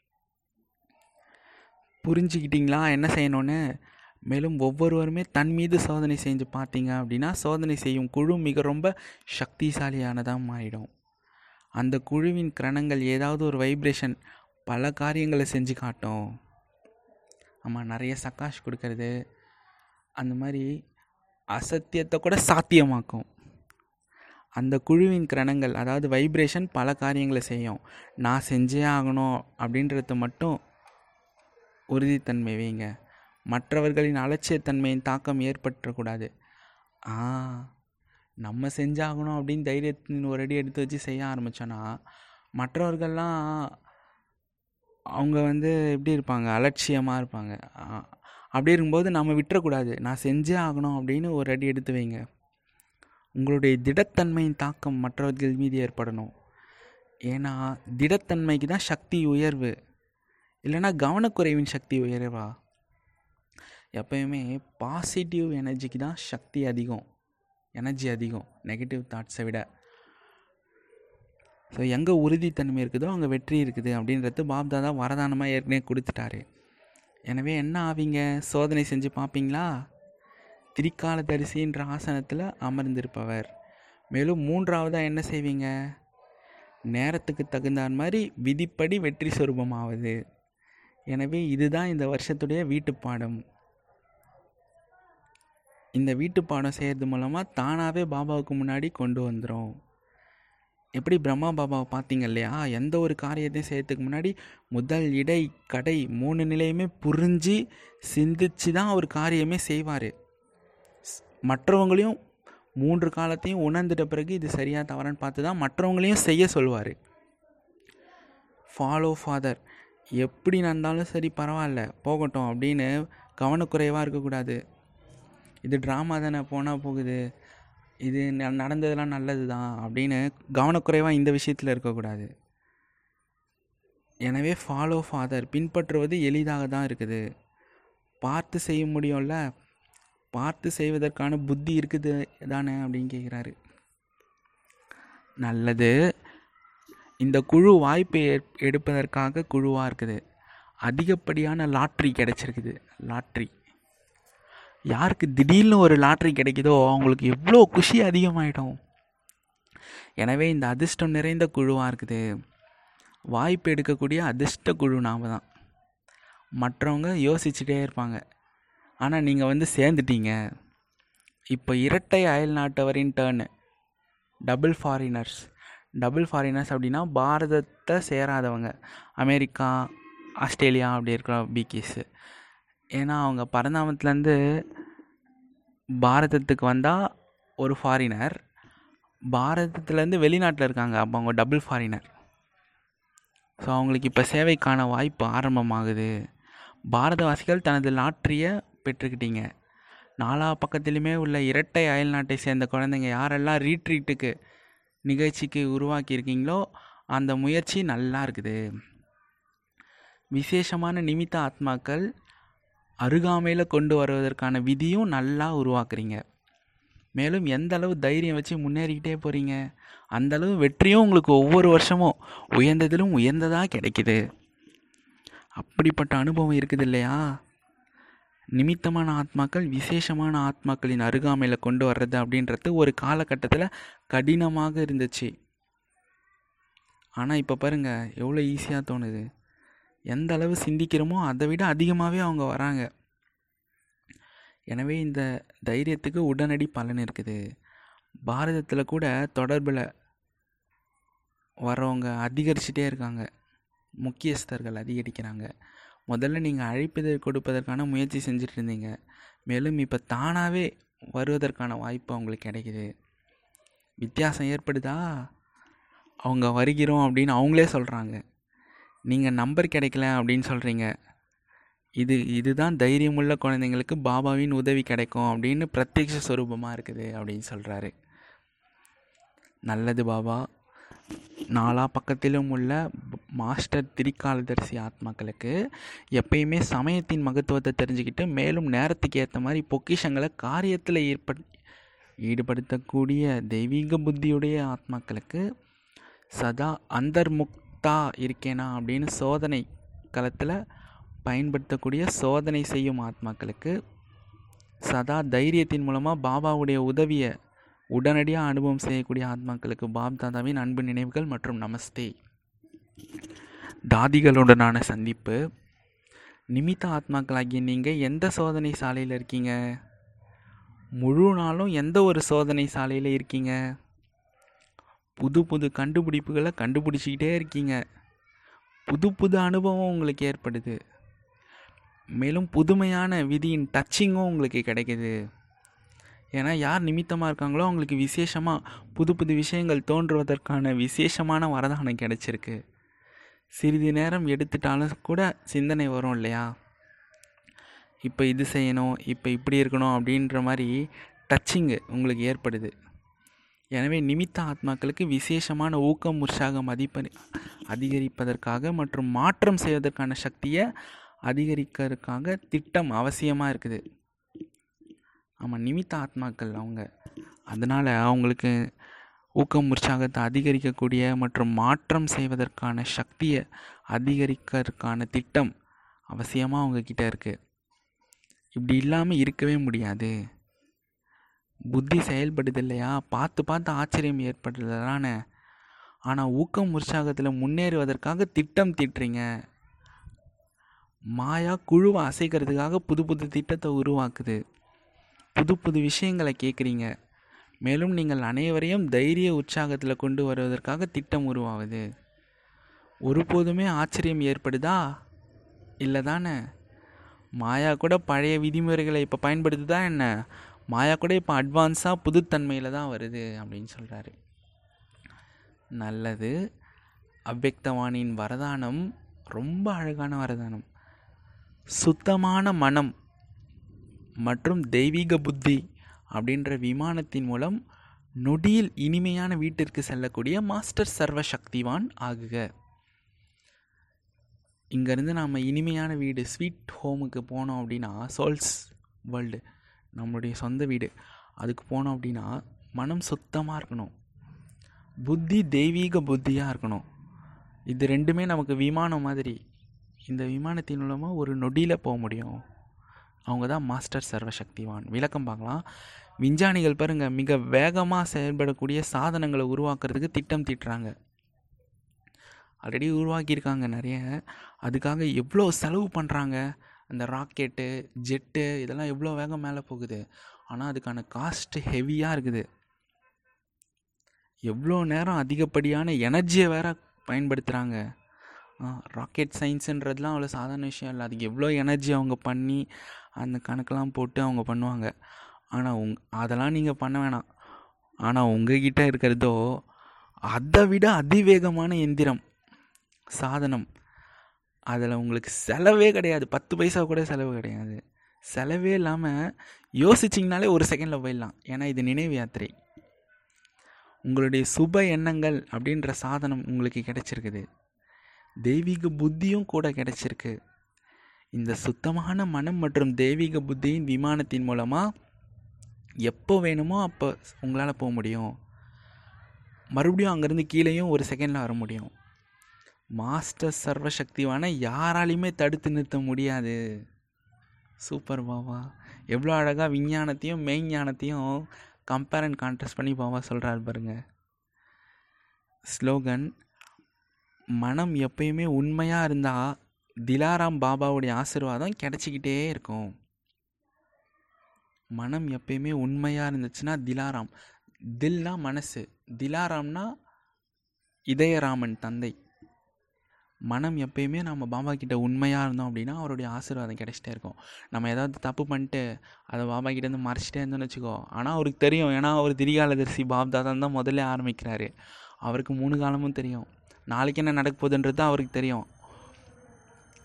புரிஞ்சுக்கிட்டீங்களா என்ன செய்யணும்னு மேலும் ஒவ்வொருவருமே தன் மீது சோதனை செஞ்சு பார்த்தீங்க அப்படின்னா சோதனை செய்யும் குழு மிக ரொம்ப சக்திசாலியானதாக மாறிடும் அந்த குழுவின் கிரணங்கள் ஏதாவது ஒரு வைப்ரேஷன் பல காரியங்களை செஞ்சு காட்டும் ஆமாம் நிறைய சக்காஷ் கொடுக்கறது அந்த மாதிரி அசத்தியத்தை கூட சாத்தியமாக்கும் அந்த குழுவின் கிரணங்கள் அதாவது வைப்ரேஷன் பல காரியங்களை செய்யும் நான் செஞ்சே ஆகணும் அப்படின்றத மட்டும் உறுதித்தன்மை வைங்க மற்றவர்களின் அலட்சியத்தன்மையின் தாக்கம் ஏற்பட்டுறக்கூடாது ஆ நம்ம செஞ்சாகணும் அப்படின்னு தைரியத்தின் ஒரு அடி எடுத்து வச்சு செய்ய ஆரம்பித்தோன்னா மற்றவர்கள்லாம் அவங்க வந்து எப்படி இருப்பாங்க அலட்சியமாக இருப்பாங்க அப்படி இருக்கும்போது நம்ம விட்டுறக்கூடாது நான் செஞ்சே ஆகணும் அப்படின்னு ஒரு அடி எடுத்து வைங்க உங்களுடைய திடத்தன்மையின் தாக்கம் மற்றவர்கள் மீது ஏற்படணும் ஏன்னா திடத்தன்மைக்கு தான் சக்தி உயர்வு இல்லைன்னா கவனக்குறைவின் சக்தி உயர்வா எப்பயுமே பாசிட்டிவ் எனர்ஜிக்கு தான் சக்தி அதிகம் எனர்ஜி அதிகம் நெகட்டிவ் தாட்ஸை விட ஸோ எங்கே உறுதித்தன்மை இருக்குதோ அங்கே வெற்றி இருக்குது அப்படின்றது பாப்தாதா வரதானமாக ஏற்கனவே கொடுத்துட்டாரு எனவே என்ன ஆவீங்க சோதனை செஞ்சு பார்ப்பீங்களா திரிகால தரிசின்ற ஆசனத்தில் அமர்ந்திருப்பவர் மேலும் மூன்றாவதாக என்ன செய்வீங்க நேரத்துக்கு தகுந்தார் மாதிரி விதிப்படி வெற்றி சொரூபமாவது எனவே இதுதான் இந்த வருஷத்துடைய வீட்டு பாடம் இந்த வீட்டு பாடம் செய்கிறது மூலமாக தானாகவே பாபாவுக்கு முன்னாடி கொண்டு வந்துடும் எப்படி பிரம்மா பாபாவை பார்த்தீங்க இல்லையா எந்த ஒரு காரியத்தையும் செய்யறதுக்கு முன்னாடி முதல் இடை கடை மூணு நிலையுமே புரிஞ்சு சிந்திச்சு தான் அவர் காரியமே செய்வார் மற்றவங்களையும் மூன்று காலத்தையும் உணர்ந்துட்ட பிறகு இது சரியாக தவறான்னு பார்த்து தான் மற்றவங்களையும் செய்ய சொல்லுவார் ஃபாலோ ஃபாதர் எப்படி நடந்தாலும் சரி பரவாயில்ல போகட்டும் அப்படின்னு கவனக்குறைவாக இருக்கக்கூடாது இது ட்ராமா தானே போனால் போகுது இது நடந்ததெல்லாம் நல்லது தான் அப்படின்னு கவனக்குறைவாக இந்த விஷயத்தில் இருக்கக்கூடாது எனவே ஃபாலோ ஃபாதர் பின்பற்றுவது எளிதாக தான் இருக்குது பார்த்து செய்ய முடியும்ல பார்த்து செய்வதற்கான புத்தி இருக்குது தானே அப்படின்னு கேட்குறாரு நல்லது இந்த குழு வாய்ப்பை எடுப்பதற்காக குழுவாக இருக்குது அதிகப்படியான லாட்ரி கிடச்சிருக்குது லாட்ரி யாருக்கு திடீர்னு ஒரு லாட்ரி கிடைக்குதோ அவங்களுக்கு எவ்வளோ குஷி அதிகமாயிடும் எனவே இந்த அதிர்ஷ்டம் நிறைந்த குழுவாக இருக்குது வாய்ப்பு எடுக்கக்கூடிய அதிர்ஷ்ட குழு நாம் தான் மற்றவங்க யோசிச்சுட்டே இருப்பாங்க ஆனால் நீங்கள் வந்து சேர்ந்துட்டீங்க இப்போ இரட்டை அயல் நாட்டவரின் டேர்னு டபுள் ஃபாரினர்ஸ் டபுள் ஃபாரினர்ஸ் அப்படின்னா பாரதத்தை சேராதவங்க அமெரிக்கா ஆஸ்திரேலியா அப்படி இருக்கிற பிகேஸு ஏன்னா அவங்க பரந்தாமத்துலேருந்து பாரதத்துக்கு வந்தால் ஒரு ஃபாரினர் பாரதத்துலேருந்து வெளிநாட்டில் இருக்காங்க அப்போ அவங்க டபுள் ஃபாரினர் ஸோ அவங்களுக்கு இப்போ சேவைக்கான வாய்ப்பு ஆரம்பமாகுது பாரதவாசிகள் தனது லாட்ரியை பெற்றுக்கிட்டீங்க நாலா பக்கத்துலேயுமே உள்ள இரட்டை அயல் நாட்டை சேர்ந்த குழந்தைங்க யாரெல்லாம் ரீட்ரீட்டுக்கு நிகழ்ச்சிக்கு உருவாக்கியிருக்கீங்களோ அந்த முயற்சி நல்லா இருக்குது விசேஷமான நிமித்த ஆத்மாக்கள் அருகாமையில் கொண்டு வருவதற்கான விதியும் நல்லா உருவாக்குறீங்க மேலும் எந்த அளவு தைரியம் வச்சு முன்னேறிக்கிட்டே போகிறீங்க அந்தளவு வெற்றியும் உங்களுக்கு ஒவ்வொரு வருஷமும் உயர்ந்ததிலும் உயர்ந்ததாக கிடைக்குது அப்படிப்பட்ட அனுபவம் இருக்குது இல்லையா நிமித்தமான ஆத்மாக்கள் விசேஷமான ஆத்மாக்களின் அருகாமையில் கொண்டு வர்றது அப்படின்றது ஒரு காலகட்டத்தில் கடினமாக இருந்துச்சு ஆனால் இப்போ பாருங்கள் எவ்வளோ ஈஸியாக தோணுது எந்த அளவு சிந்திக்கிறோமோ அதை விட அதிகமாகவே அவங்க வராங்க எனவே இந்த தைரியத்துக்கு உடனடி பலன் இருக்குது பாரதத்தில் கூட தொடர்பில் வரவங்க அதிகரிச்சுட்டே இருக்காங்க முக்கியஸ்தர்கள் அதிகரிக்கிறாங்க முதல்ல நீங்கள் அழைப்பதை கொடுப்பதற்கான முயற்சி செஞ்சுட்டு இருந்தீங்க மேலும் இப்போ தானாகவே வருவதற்கான வாய்ப்பு அவங்களுக்கு கிடைக்குது வித்தியாசம் ஏற்படுதா அவங்க வருகிறோம் அப்படின்னு அவங்களே சொல்கிறாங்க நீங்கள் நம்பர் கிடைக்கல அப்படின்னு சொல்கிறீங்க இது இதுதான் தைரியமுள்ள குழந்தைங்களுக்கு பாபாவின் உதவி கிடைக்கும் அப்படின்னு பிரத்யக்ஷ ஸ்வரூபமாக இருக்குது அப்படின்னு சொல்கிறாரு நல்லது பாபா நாலா பக்கத்திலும் உள்ள ப- மாஸ்டர் திரிகாலதரிசி ஆத்மாக்களுக்கு எப்பயுமே சமயத்தின் மகத்துவத்தை தெரிஞ்சுக்கிட்டு மேலும் நேரத்துக்கு ஏற்ற மாதிரி பொக்கிஷங்களை காரியத்தில் ஏற்பட் ஈடுபடுத்தக்கூடிய தெய்வீக புத்தியுடைய ஆத்மாக்களுக்கு சதா அந்தர்முக்தா இருக்கேனா அப்படின்னு சோதனை களத்தில் பயன்படுத்தக்கூடிய சோதனை செய்யும் ஆத்மாக்களுக்கு சதா தைரியத்தின் மூலமாக பாபாவுடைய உதவியை உடனடியாக அனுபவம் செய்யக்கூடிய ஆத்மாக்களுக்கு பாப் தாதாவின் அன்பு நினைவுகள் மற்றும் நமஸ்தே தாதிகளுடனான சந்திப்பு நிமித்த ஆத்மாக்களாகிய நீங்கள் எந்த சோதனை சாலையில் இருக்கீங்க முழு நாளும் எந்த ஒரு சோதனை சாலையில் இருக்கீங்க புது புது கண்டுபிடிப்புகளை கண்டுபிடிச்சிக்கிட்டே இருக்கீங்க புது புது அனுபவம் உங்களுக்கு ஏற்படுது மேலும் புதுமையான விதியின் டச்சிங்கும் உங்களுக்கு கிடைக்குது ஏன்னா யார் நிமித்தமாக இருக்காங்களோ அவங்களுக்கு விசேஷமாக புது புது விஷயங்கள் தோன்றுவதற்கான விசேஷமான வரதானம் கிடைச்சிருக்கு சிறிது நேரம் எடுத்துட்டாலும் கூட சிந்தனை வரும் இல்லையா இப்போ இது செய்யணும் இப்போ இப்படி இருக்கணும் அப்படின்ற மாதிரி டச்சிங்கு உங்களுக்கு ஏற்படுது எனவே நிமித்த ஆத்மாக்களுக்கு விசேஷமான ஊக்கம் உற்சாகம் அதிப அதிகரிப்பதற்காக மற்றும் மாற்றம் செய்வதற்கான சக்தியை அதிகரிக்கிறதுக்காக திட்டம் அவசியமாக இருக்குது ஆமாம் நிமித்த ஆத்மாக்கள் அவங்க அதனால் அவங்களுக்கு ஊக்கம் உற்சாகத்தை அதிகரிக்கக்கூடிய மற்றும் மாற்றம் செய்வதற்கான சக்தியை அதிகரிக்கிறதுக்கான திட்டம் அவசியமாக அவங்கக்கிட்ட இருக்குது இப்படி இல்லாமல் இருக்கவே முடியாது புத்தி செயல்படுது இல்லையா பார்த்து பார்த்து ஆச்சரியம் ஏற்படுறது தானே ஆனால் ஊக்கம் உற்சாகத்தில் முன்னேறுவதற்காக திட்டம் தீட்டுறீங்க மாயா குழுவை அசைக்கிறதுக்காக புது புது திட்டத்தை உருவாக்குது புது புது விஷயங்களை கேட்குறீங்க மேலும் நீங்கள் அனைவரையும் தைரிய உற்சாகத்தில் கொண்டு வருவதற்காக திட்டம் உருவாகுது ஒருபோதுமே ஆச்சரியம் ஏற்படுதா இல்லை தானே மாயா கூட பழைய விதிமுறைகளை இப்போ பயன்படுத்துதா என்ன மாயா கூட இப்போ அட்வான்ஸாக புதுத்தன்மையில் தான் வருது அப்படின்னு சொல்கிறாரு நல்லது அவ்வக்தவாணியின் வரதானம் ரொம்ப அழகான வரதானம் சுத்தமான மனம் மற்றும் தெய்வீக புத்தி அப்படின்ற விமானத்தின் மூலம் நொடியில் இனிமையான வீட்டிற்கு செல்லக்கூடிய மாஸ்டர் சர்வ சக்திவான் ஆகுக இங்கேருந்து நாம் இனிமையான வீடு ஸ்வீட் ஹோமுக்கு போனோம் அப்படின்னா சோல்ஸ் வேர்ல்டு நம்மளுடைய சொந்த வீடு அதுக்கு போனோம் அப்படின்னா மனம் சுத்தமாக இருக்கணும் புத்தி தெய்வீக புத்தியாக இருக்கணும் இது ரெண்டுமே நமக்கு விமானம் மாதிரி இந்த விமானத்தின் மூலமாக ஒரு நொடியில் போக முடியும் அவங்க தான் மாஸ்டர் சர்வசக்திவான் விளக்கம் பார்க்கலாம் விஞ்ஞானிகள் பாருங்கள் மிக வேகமாக செயல்படக்கூடிய சாதனங்களை உருவாக்குறதுக்கு திட்டம் தீட்டுறாங்க ஆல்ரெடி உருவாக்கியிருக்காங்க நிறைய அதுக்காக எவ்வளோ செலவு பண்ணுறாங்க அந்த ராக்கெட்டு ஜெட்டு இதெல்லாம் எவ்வளோ வேகம் மேலே போகுது ஆனால் அதுக்கான காஸ்ட்டு ஹெவியாக இருக்குது எவ்வளோ நேரம் அதிகப்படியான எனர்ஜியை வேற பயன்படுத்துகிறாங்க ராக்கெட் சயின்ஸுன்றதுலாம் அவ்வளோ சாதாரண விஷயம் இல்லை அதுக்கு எவ்வளோ எனர்ஜி அவங்க பண்ணி அந்த கணக்கெல்லாம் போட்டு அவங்க பண்ணுவாங்க ஆனால் உங் அதெல்லாம் நீங்கள் பண்ண வேணாம் ஆனால் உங்ககிட்ட இருக்கிறதோ அதை விட அதிவேகமான எந்திரம் சாதனம் அதில் உங்களுக்கு செலவே கிடையாது பத்து பைசா கூட செலவு கிடையாது செலவே இல்லாமல் யோசிச்சிங்கனாலே ஒரு செகண்டில் போயிடலாம் ஏன்னா இது நினைவு யாத்திரை உங்களுடைய சுப எண்ணங்கள் அப்படின்ற சாதனம் உங்களுக்கு கிடைச்சிருக்குது தெய்வீக புத்தியும் கூட கிடைச்சிருக்கு இந்த சுத்தமான மனம் மற்றும் தெய்வீக புத்தியின் விமானத்தின் மூலமாக எப்போ வேணுமோ அப்போ உங்களால் போக முடியும் மறுபடியும் அங்கேருந்து கீழேயும் ஒரு செகண்டில் வர முடியும் மாஸ்டர் சர்வசக்திவான யாராலையுமே தடுத்து நிறுத்த முடியாது சூப்பர் பாபா எவ்வளோ அழகாக விஞ்ஞானத்தையும் மெய்ஞானத்தையும் கம்பேர் அண்ட் கான்ட்ராஸ்ட் பண்ணி பாபா சொல்கிறாரு பாருங்க ஸ்லோகன் மனம் எப்பயுமே உண்மையாக இருந்தால் திலாராம் பாபாவுடைய ஆசீர்வாதம் கிடச்சிக்கிட்டே இருக்கும் மனம் எப்பயுமே உண்மையாக இருந்துச்சுன்னா திலாராம் தில்னா மனசு திலாராம்னா இதயராமன் தந்தை மனம் எப்பயுமே நம்ம பாபா கிட்ட உண்மையாக இருந்தோம் அப்படின்னா அவருடைய ஆசீர்வாதம் கிடைச்சிட்டே இருக்கும் நம்ம ஏதாவது தப்பு பண்ணிட்டு அதை பாபா கிட்டேருந்து மறைச்சிட்டே இருந்தோம்னு வச்சுக்கோ ஆனால் அவருக்கு தெரியும் ஏன்னா அவர் திரிகாலதரிசி பாப் தாதான் தான் முதல்ல ஆரம்பிக்கிறாரு அவருக்கு மூணு காலமும் தெரியும் நாளைக்கு என்ன நடக்க போகுதுன்றது அவருக்கு தெரியும்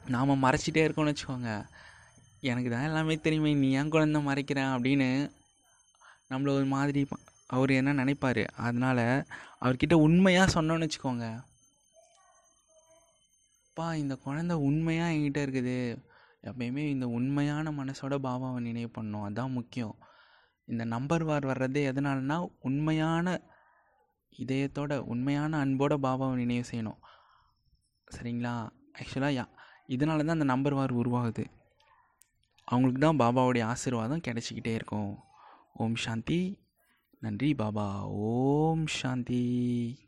நாம் மறைச்சிட்டே இருக்கோம்னு வச்சுக்கோங்க எனக்கு தான் எல்லாமே தெரியுமே நீ ஏன் குழந்த மறைக்கிறேன் அப்படின்னு நம்மள ஒரு மாதிரி ப- அவர் என்ன நினைப்பார் அதனால் அவர்கிட்ட உண்மையாக சொன்னோன்னு வச்சுக்கோங்க அப்பா இந்த குழந்த உண்மையாக என்கிட்ட இருக்குது எப்பயுமே இந்த உண்மையான மனசோட பாபாவை நினைவு பண்ணணும் அதான் முக்கியம் இந்த நம்பர் வார் வர்றதே எதனாலனா உண்மையான இதயத்தோட உண்மையான அன்போட பாபாவை நினைவு செய்யணும் சரிங்களா ஆக்சுவலாக யா இதனால தான் அந்த நம்பர் வார் உருவாகுது அவங்களுக்கு தான் பாபாவுடைய ஆசீர்வாதம் கிடைச்சிக்கிட்டே இருக்கும் ஓம் சாந்தி நன்றி பாபா ஓம் சாந்தி